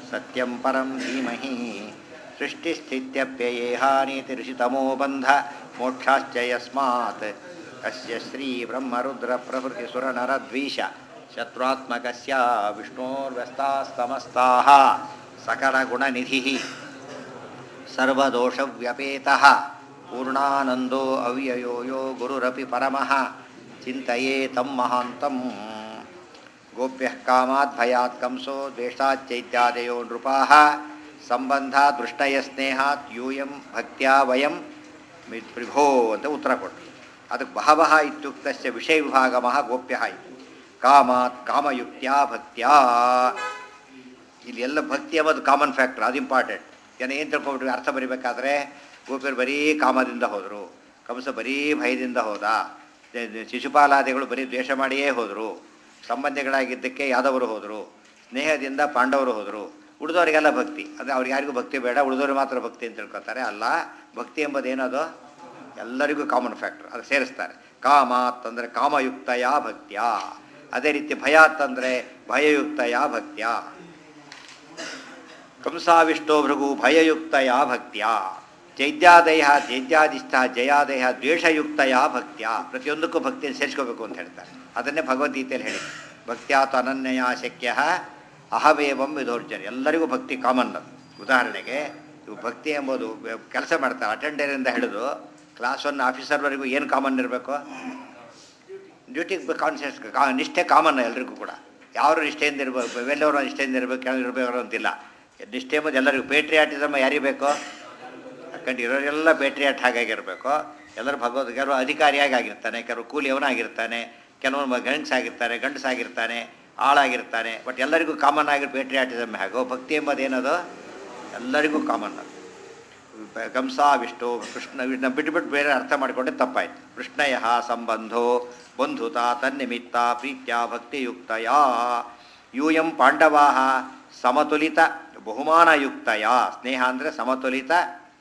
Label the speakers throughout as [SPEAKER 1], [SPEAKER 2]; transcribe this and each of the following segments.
[SPEAKER 1] ಸತ್ಯಂ ಪರಂ ಧೀಮಹಿ ಸೃಷ್ಟಿಸ್ಥಿತ್ಯಪ್ಯಯೇಹಾನೀತಿಋಷಿತಮೋ ಬಂಧ ಮೋಕ್ಷಾಶ್ಚ ಯಸ್ಮಾತ್ ಕಸ್ಯ ಶ್ರೀ ಬ್ರಹ್ಮರುದ್ರ ಪ್ರಭೃತಿ ಸುರನರದ್ವೀಷ ಶತ್ರುತ್ಮಕಸ್ಯ ವಿಷ್ಣೋರ್ವ್ಯಸ್ತಾಸ್ತಮಸ್ತಾಃ ಸಕಲಗುಣನಿಧಿಃ ಸರ್ವದೋಷವ್ಯಪೇತಃ ಪೂರ್ಣಾನಂದೋ ಅವ್ಯಯೋ ಯೋ ಗುರುರಪಿ ಪರಮಃ ಚಿಂತೆಯೇ ತಂ ಮಹಾಂತಂ ಗೋಪ್ಯಃ ಕಾಮಾತ್ ಭಯಾತ್ ಕಂಸೋ ದ್ವೇಷಾಚ್ಚೈತ್ಯಾದಯೋ ನೃಪಾಃ ಸಂಬಂಧ ದೃಷ್ಟಯ ಸ್ನೇಹಾತ್ ಯೂಯಂ ಭಕ್ತ್ಯಾ ವಯಂ ಮಿ- ವಿಭೋ ಅಂತ ಉತ್ತರ ಕೊಟ್ಟರು ಅದಕ್ಕೆ ಬಹವಃ ಇತ್ಯುಕ್ತಸ್ಯ ವಿಷಯ ವಿಭಾಗಮಃ ಗೋಪ್ಯಃ ಇತ್ತು ಕಾಮಾತ್ ಕಾಮಯುಕ್ತ್ಯಾ ಭಕ್ತ್ಯಾ ಇಲ್ಲಿ ಎಲ್ಲ ಭಕ್ತಿ ಎಂಬುದು ಕಾಮನ್ ಫ್ಯಾಕ್ಟರ್ ಅದು ಇಂಪಾರ್ಟೆಂಟ್ ಜನ ಏನು ತಿಳ್ಕೊಬಿಟ್ರು ಅರ್ಥ ಬರಿಬೇಕಾದ್ರೆ ಗೋಪಿಯರು ಬರೀ ಕಾಮದಿಂದ ಹೋದರು ಕಂಸ ಬರೀ ಭಯದಿಂದ ಹೋದ ದೆ- ದೆ- ಶಿಶುಪಾಲಾದಿಗಳು ಬರೀ ದ್ವೇಷ ಮಾಡಿಯೇ ಹೋದರು ಸಂಬಂಧಿಗಳಾಗಿದ್ದಕ್ಕೆ ಯಾದವರು ಹೋದರು ಸ್ನೇಹದಿಂದ ಪಾಂಡವರು ಹೋದರು ಉಳಿದವರಿಗೆಲ್ಲ ಭಕ್ತಿ ಅಂದರೆ ಅವ್ರಿಗೆ ಯಾರಿಗೂ ಭಕ್ತಿ ಬೇಡ ಉಳಿದವರು ಮಾತ್ರ ಭಕ್ತಿ ಅಂತ ತಿಳ್ಕೊತಾರೆ ಅಲ್ಲ ಭಕ್ತಿ ಎಂಬುದೇನದು ಎಲ್ಲರಿಗೂ ಕಾಮನ್ ಫ್ಯಾಕ್ಟರ್ ಅದು ಸೇರಿಸ್ತಾರೆ ಕಾಮಾತ್ ಅಂದರೆ ಕಾಮಯುಕ್ತಯ ಭಕ್ತ್ಯ ಅದೇ ರೀತಿ ಭಯಾತ್ ಅಂದರೆ ಭಯಯುಕ್ತಯ ಭಕ್ತ್ಯ ಕಂಸಾವಿಷ್ಟೋ ಭೃಗು ಭಯಯುಕ್ತಯ ಭಕ್ತ್ಯ ಚೈತ್ಯಾದಯ ಚೈತ್ಯಾದಿಷ್ಠ ಜಯಾದಯ ದ್ವೇಷಯುಕ್ತಯ ಭಕ್ತ್ಯ ಪ್ರತಿಯೊಂದಕ್ಕೂ ಭಕ್ತಿಯನ್ನು ಸೇರಿಸ್ಕೋಬೇಕು ಅಂತ ಹೇಳ್ತಾರೆ ಅದನ್ನೇ ಭಗವದ್ಗೀತೆಯಲ್ಲಿ ಹೇಳಿ ಭಕ್ತ್ಯಾತ ಅನನ್ಯಯ ಶಕ್ಯ ಅಹವೇವಂ ವಿಧೋರ್ಜನ್ ಎಲ್ಲರಿಗೂ ಭಕ್ತಿ ಕಾಮನ್ ಅದು ಉದಾಹರಣೆಗೆ ಇವು ಭಕ್ತಿ ಎಂಬುದು ಕೆಲಸ ಮಾಡ್ತಾರೆ ಅಟೆಂಡರಿಂದ ಹಿಡಿದು ಕ್ಲಾಸ್ ಒನ್ ಆಫೀಸರ್ವರೆಗೂ ಏನು ಕಾಮನ್ ಇರಬೇಕು ಡ್ಯೂಟಿಗೆ ಕಾನ್ಸಿಯಸ್ ನಿಷ್ಠೆ ಕಾಮನ್ ಎಲ್ರಿಗೂ ಕೂಡ ಯಾರು ನಿಷ್ಠೆಯಿಂದ ಇರಬೇಕು ಎಲ್ಲವರು ನಿಷ್ಠೆಯಿಂದ ಇರಬೇಕು ಕೆಲವರು ಇರಬೇಕು ಅಂತಿಲ್ಲ ನಿಷ್ಠೆ ಎಂಬುದು ಎಲ್ಲರಿಗೂ ಪೇಟ್ರಿಯಾಟಿಸಮ್ ಯಾರಿಗೆ ಬೇಕೋ ಯಾಕಂದ್ರೆ ಇರೋರೆಲ್ಲ ಪೇಟ್ರಿಯಾಟ್ ಹಾಗಾಗಿರಬೇಕು ಎಲ್ಲರೂ ಭಗವದ್ ಕೆಲವರು ಅಧಿಕಾರಿಯಾಗಿ ಆಗಿರ್ತಾನೆ ಕೆಲವರು ಕೂಲಿಯವನಾಗಿರ್ತಾನೆ ಕೆಲವರು ಗಂಡಸಾಗಿರ್ತಾನೆ ಗಂಡಸಾಗಿರ್ತಾನೆ ಆಳಾಗಿರ್ತಾನೆ ಬಟ್ ಎಲ್ಲರಿಗೂ ಕಾಮನ್ ಆಗಿರೋ ಪೇಟ್ರಿಯಾಟಿಸಮ್ ಹೇಗೋ ಭಕ್ತಿ ಎಂಬುದು ಏನದು ಎಲ್ಲರಿಗೂ ಕಾಮನ್ ಅದು ಕಂಸ ವಿಷ್ಣು ಕೃಷ್ಣ ಇದನ್ನ ಬಿಟ್ಟು ಬಿಟ್ಟು ಬೇರೆ ಅರ್ಥ ಮಾಡಿಕೊಂಡೆ ತಪ್ಪಾಯ್ತು ಕೃಷ್ಣಯ ಸಂಬಂಧೋ ಬಂಧುತ ತನ್ನಿಮಿತ್ತ ಪ್ರೀತ್ಯ ಭಕ್ತಿಯುಕ್ತಯ ಯೂಯಂ ಪಾಂಡವಾ ಸಮತುಲಿತ ಬಹುಮಾನಯುಕ್ತಯ ಸ್ನೇಹ ಅಂದರೆ ಸಮತುಲಿತ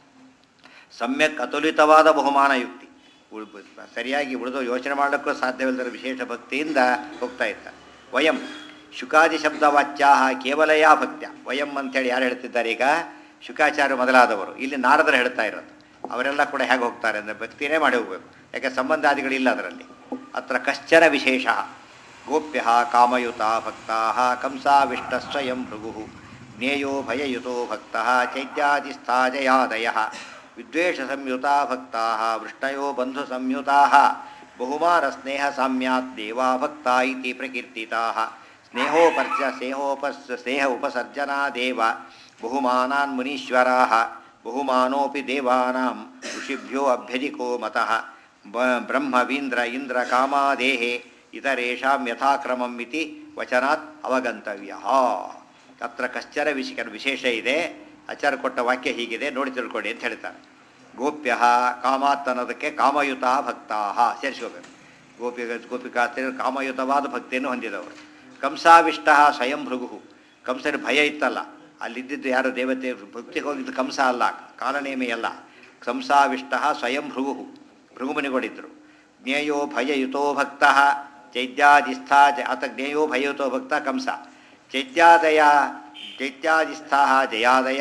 [SPEAKER 1] ಸಮ್ಯಕ್ ಅತುಲಿತವಾದ ಬಹುಮಾನ ಯುಕ್ತಿ ಉಳ್- ಸರಿಯಾಗಿ ಉಳಿದು ಯೋಚನೆ ಮಾಡಲಿಕ್ಕೂ ಸಾಧ್ಯವಿಲ್ಲದ ವಿಶೇಷ ಭಕ್ತಿಯಿಂದ ಹೋಗ್ತಾ ಇದ್ದ ವಯಂ ಶುಕಾದಿ ಶಬ್ದ ವಾಚ್ಯಾ ಕೇವಲಯ ಭಕ್ತ್ಯ ವಯಂ ಅಂತೇಳಿ ಯಾರು ಹೇಳ್ತಿದ್ದಾರೆ ಈಗ ಶುಕಾಚಾರ್ಯ ಮೊದಲಾದವರು ಇಲ್ಲಿ ನಾರದರು ಹೇಳ್ತಾ ಇರೋದು ಅವರೆಲ್ಲ ಕೂಡ ಹೇಗೆ ಹೋಗ್ತಾರೆ ಅಂದರೆ ಭಕ್ತಿನೇ ಮಾಡಿ ಹೋಗಬೇಕು ಯಾಕೆ ಸಂಬಂಧಾದಿಗಳಿಲ್ಲ ಅದರಲ್ಲಿ ಅತ್ರ ಕಶ್ಚನ ವಿಶೇಷ ಗೋಪ್ಯ ಕಾಮಯುತ ಭಕ್ತಾ ಕಂಸಾವಿಷ್ಟ ಸ್ವಯಂ ಭೃಗು ಜ್ಞೇಯೋ ಭಯಯುತೋ ಭಕ್ತ ಚೈತ್ಯಾದಿಸ್ಥಾ ಜಯಾದಯ ವಿದ್ವೇಷ ಸಂಯುತಾ ಭಕ್ತಾ ವೃಷ್ಟಯೋ ಬಂಧು ಸಂಯುತಾ ಬಹುಮಾನ ಸ್ನೇಹ ಸಾಮ್ಯಾತ್ ದೇವಾ ಭಕ್ತಾ ಇತಿ ಪ್ರಕೀರ್ತಿತಾ ಸ್ನೇಹೋಪರ್ಜ ಸ್ನೇಹೋಪಸ್ ಸ್ನೇಹ ಉಪಸರ್ಜನಾ ದೇವ ಬಹುಮಾನಾನ್ ಮುನೀಶ್ವರಾ ಬಹುಮಾನೋಪಿ ದೇವಾನಾಂ ಋಷಿಭ್ಯೋ ಅಭ್ಯಧಿಕೋ ಮತಃ ಬ- ಬ್ರಹ್ಮವೀಂದ್ರ ಇಂದ್ರ ಕಾಮಾದೇಹೆ ಇತರೇಷಾಂ ಯಥಾಕ್ರಮಂ ಇತಿ ವಚನಾತ್ ಅವಗಂತವ್ಯ ಅತ್ರ ಕಶ್ಚರ ವಿಶ್ ಕೆಲವು ವಿಶೇಷ ಇದೆ ಆಚಾರ ಕೊಟ್ಟ ವಾಕ್ಯ ಹೀಗಿದೆ ನೋಡಿ ತಿಳ್ಕೊಳ್ಳಿ ಅಂತ ಹೇಳ್ತಾರೆ ಗೋಪ್ಯ ಕಾಮಾತ್ ಅನ್ನೋದಕ್ಕೆ ಕಾಮಯುತ ಭಕ್ತಾ ಸೇರಿಸ್ಕೋಬೇಕು ಗೋಪಿ ಗೋಪಿಕಾಸ್ತ್ರೀಯರು ಕಾಮಯುತವಾದ ಭಕ್ತಿಯನ್ನು ಹೊಂದಿದವರು ಕಂಸಾವಿಷ್ಟ ಸ್ವಯಂ ಭೃಗು ಕಂಸನ ಭಯ ಇತ್ತಲ್ಲ ಅಲ್ಲಿದ್ದಿದ್ದು ಯಾರು ದೇವತೆ ಭಕ್ತಿಗೆ ಹೋಗಿದ್ದು ಕಂಸ ಅಲ್ಲ ಕಾಲನೇಮಿ ಅಲ್ಲ ಕಂಸಾವಿಷ್ಟ ಸ್ವಯಂ ಭೃಗು ಭೃಗುಮನಿಗಳಿದ್ದರು ಜ್ಞೇಯೋ ಭಯಯುತೋ ಭಕ್ತ ಚೈತ್ಯಾದಿಸ್ಥ ಅತ ಜ್ಞೇಯೋ ಭಯಯುತೋ ಭಕ್ತ ಕಂಸ ಚೈತ್ಯಾದಯ ಚೈತ್ಯಾದಿಸ್ಥಾ ಜಯಾದಯ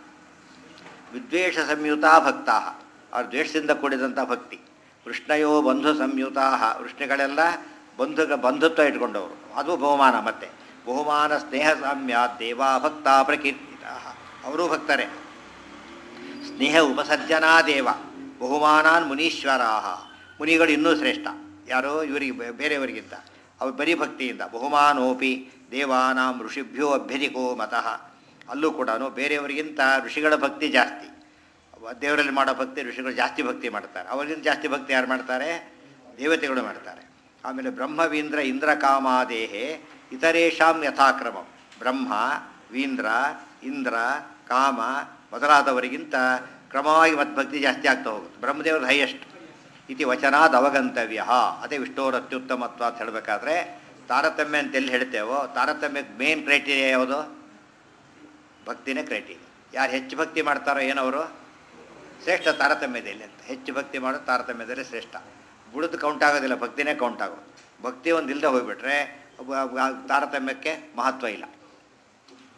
[SPEAKER 1] ವಿದ್ವೇಷ ಸಂಯುತ ಭಕ್ತಾ ಅವ್ರ ದ್ವೇಷದಿಂದ ಕೂಡಿದಂಥ ಭಕ್ತಿ ವೃಷ್ಣಯೋ ಬಂಧು ಸಂಯುತಾ ವೃಷ್ಣಿಗಳೆಲ್ಲ ಬಂಧು ಬಂಧುತ್ವ ಇಟ್ಕೊಂಡವರು ಅದು ಬಹುಮಾನ ಮತ್ತೆ ಬಹುಮಾನ ಸ್ನೇಹ ಸಾಮ್ಯ ದೇವಾ ಭಕ್ತ ಪ್ರಕೀರ್ತಿತ ಅವರೂ ಭಕ್ತರೇ ಸ್ನೇಹ ಉಪಸರ್ಜನಾ ದೇವ ಬಹುಮಾನಾನ್ ಮುನೀಶ್ವರಾ ಮುನಿಗಳು ಇನ್ನೂ ಶ್ರೇಷ್ಠ ಯಾರೋ ಇವರಿಗೆ ಬೇ- ಬೇರೆಯವರಿಗಿಂತ ಅವ್ರು ಬರೀ ಭಕ್ತಿಯಿಂದ ಬಹುಮಾನೋಪಿ ದೇವಾನಾಂ ಋಷಿಭ್ಯೋ ಅಭ್ಯಧಿಕೋ ಮತಃ ಅಲ್ಲೂ ಕೂಡ ಬೇರೆಯವರಿಗಿಂತ ಋಷಿಗಳ ಭಕ್ತಿ ಜಾಸ್ತಿ ದೇವರಲ್ಲಿ ಮಾಡೋ ಭಕ್ತಿ ಋಷಿಗಳು ಜಾಸ್ತಿ ಭಕ್ತಿ ಮಾಡ್ತಾರೆ ಅವರಿಗಿಂತ ಜಾಸ್ತಿ ಭಕ್ತಿ ಯಾರು ಮಾಡ್ತಾರೆ ದೇವತೆಗಳು ಮಾಡ್ತಾರೆ ಆಮೇಲೆ ಬ್ರಹ್ಮವೀಂದ್ರ ಇಂದ್ರ ಕಾಮಾದೇಹೆ ಇತರೇಷಾಂ ಯಥಾಕ್ರಮಂ ಬ್ರಹ್ಮ ವೀಂದ್ರ ಇಂದ್ರ ಕಾಮ ಮೊದಲಾದವರಿಗಿಂತ ಕ್ರಮವಾಗಿ ಮತ್ತು ಭಕ್ತಿ ಜಾಸ್ತಿ ಆಗ್ತಾ ಹೋಗುತ್ತೆ ಬ್ರಹ್ಮದೇವರ ಹೈಯೆಸ್ಟ್ ಇತಿ ವಚನಾದ್ ಅವಗಂತವ್ಯ ಅದೇ ವಿಷ್ಣುವರ ಅತ್ಯುತ್ತಮತ್ವ ಅಂತ ಹೇಳಬೇಕಾದ್ರೆ ತಾರತಮ್ಯ ಅಂತ ಎಲ್ಲಿ ಹೇಳ್ತೇವೋ ತಾರತಮ್ಯಕ್ಕೆ ಮೇನ್ ಕ್ರೈಟೀರಿಯಾ ಯಾವುದು ಭಕ್ತಿನೇ ಕ್ರೈಟೀರಿಯಾ ಯಾರು ಹೆಚ್ಚು ಭಕ್ತಿ ಮಾಡ್ತಾರೋ ಏನವರು ಶ್ರೇಷ್ಠ ತಾರತಮ್ಯದಲ್ಲಿ ಅಂತ ಹೆಚ್ಚು ಭಕ್ತಿ ಮಾಡೋದು ತಾರತಮ್ಯದಲ್ಲಿ ಶ್ರೇಷ್ಠ ಬುಡದು ಕೌಂಟ್ ಆಗೋದಿಲ್ಲ ಭಕ್ತಿನೇ ಕೌಂಟ್ ಆಗೋದು ಭಕ್ತಿ ಒಂದು ಇಲ್ಲದೆ ಹೋಗ್ಬಿಟ್ರೆ ಒಬ್ಬ- ಒಬ್ಬ ತಾರತಮ್ಯಕ್ಕೆ ಮಹತ್ವ ಇಲ್ಲ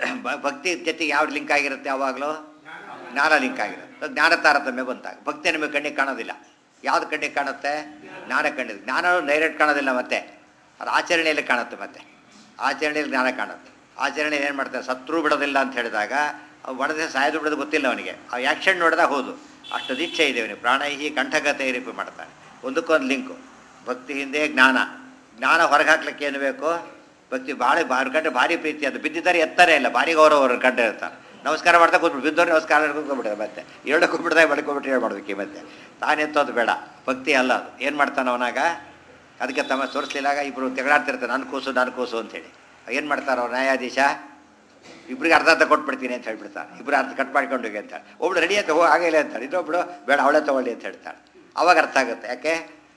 [SPEAKER 1] ಬ- ಭಕ್ತಿ ಜೊತೆಗೆ ಯಾವ ಲಿಂಕ್ ಆಗಿರುತ್ತೆ ಯಾವಾಗಲೂ ಜ್ಞಾನ ಲಿಂಕ್ ಆಗಿರುತ್ತೆ ಜ್ಞಾನ ತಾರತಮ್ಯ ಬಂತಾಗ ಭಕ್ತಿ ನಿಮಗೆ ಕಣ್ಣಿಗೆ ಕಾಣೋದಿಲ್ಲ ಯಾವ್ದು ಕಣ್ಣಿಗೆ ಕಾಣುತ್ತೆ ಜ್ಞಾನ ಕಣ್ಣಿದೆ ಜ್ಞಾನ ಡೈರೆಕ್ಟ್ ಕಾಣೋದಿಲ್ಲ ಮತ್ತೆ ಅದು ಆಚರಣೆಯಲ್ಲಿ ಕಾಣುತ್ತೆ ಮತ್ತೆ ಆಚರಣೆಯಲ್ಲಿ ಜ್ಞಾನ ಕಾಣುತ್ತೆ ಆಚರಣೆ ಏನು ಮಾಡ್ತಾರೆ ಸತ್ರು ಬಿಡೋದಿಲ್ಲ ಅಂತ ಹೇಳಿದಾಗ ಒಣದೆ ಸಾಯೋದು ಬಿಡೋದು ಗೊತ್ತಿಲ್ಲ ಅವನಿಗೆ ಆ ಆ್ಯಕ್ಷನ್ ನೋಡಿದಾಗ ಹೌದು ಅಷ್ಟು ದೀಕ್ಷೆ ಇದೆ ಅವನಿಗೆ ಪ್ರಾಣೈಹಿ ಕಂಠಗತೆ ಇರಿಪು ಮಾಡ್ತಾನೆ ಒಂದಕ್ಕೊಂದು ಲಿಂಕು ಭಕ್ತಿ ಹಿಂದೆ ಜ್ಞಾನ ಜ್ಞಾನ ಹೊರಗೆ ಹಾಕ್ಲಿಕ್ಕೆ ಏನು ಬೇಕು ಭಕ್ತಿ ಭಾಳ ಬಾರಿ ಕಂಡ್ರೆ ಭಾರಿ ಪ್ರೀತಿ ಅದು ಬಿದ್ದಿದ್ದಾರೆ ಎತ್ತಾರೆ ಇಲ್ಲ ಭಾರಿ ಗೌರವ ಅವ್ರ ಕಂಡ್ರೆ ಇರ್ತಾರೆ ನಮಸ್ಕಾರ ಮಾಡ್ತಾ ಕೂತ್ಬಿಟ್ಟು ಬಿದ್ದವ್ರು ನಮಸ್ಕಾರ ಮಾಡ್ಕೊಂಡ್ಬಿಡ್ತಾರೆ ಮತ್ತೆ ಹೇಳಕ್ಕೋಗ್ಬಿಡ್ದಾಗ ಬಡ್ಕೊಂಡ್ಬಿಟ್ಟು ಹೇಳಿ ಮಾಡ್ಬೇಕು ಮತ್ತೆ ತಾನು ಎತ್ತೋದು ಬೇಡ ಭಕ್ತಿ ಅಲ್ಲ ಅದು ಏನು ಮಾಡ್ತಾನೆ ಅವನಾಗ ಅದಕ್ಕೆ ತಮ್ಮ ತೋರಿಸ್ಲಿಲ್ಲಾಗ ಇಬ್ಬರು ತೆಗಳಾಡ್ತಿರ್ತಾರೆ ನನ್ನ ಕೂಸು ನಾನು ಕೂಸು ಅಂತೇಳಿ ಏನು ಮಾಡ್ತಾರೆ ಅವ್ರು ನ್ಯಾಯಾಧೀಶ ಇಬ್ರಿಗೆ ಅರ್ಧ ಅರ್ಧ ಕೊಟ್ಬಿಡ್ತೀನಿ ಅಂತ ಹೇಳ್ಬಿಡ್ತಾನೆ ಇಬ್ರು ಅರ್ಧ ಕಟ್ ಮಾಡ್ಕೊಂಡು ಹೋಗಿ ಅಂತಾಳೆ ಒಬ್ಳು ರೆಡಿ ಅಂತ ಹೋಗಿ ಆಗಿಲ್ಲ ಅಂತಾಳೆ ಇನ್ನೊಬ್ಳು ಬೇಡ ಅವಳೇ ತಗೊಳ್ಳಿ ಅಂತ ಹೇಳ್ತಾಳೆ ಅವಾಗ ಅರ್ಥ ಆಗುತ್ತೆ ಯಾಕೆ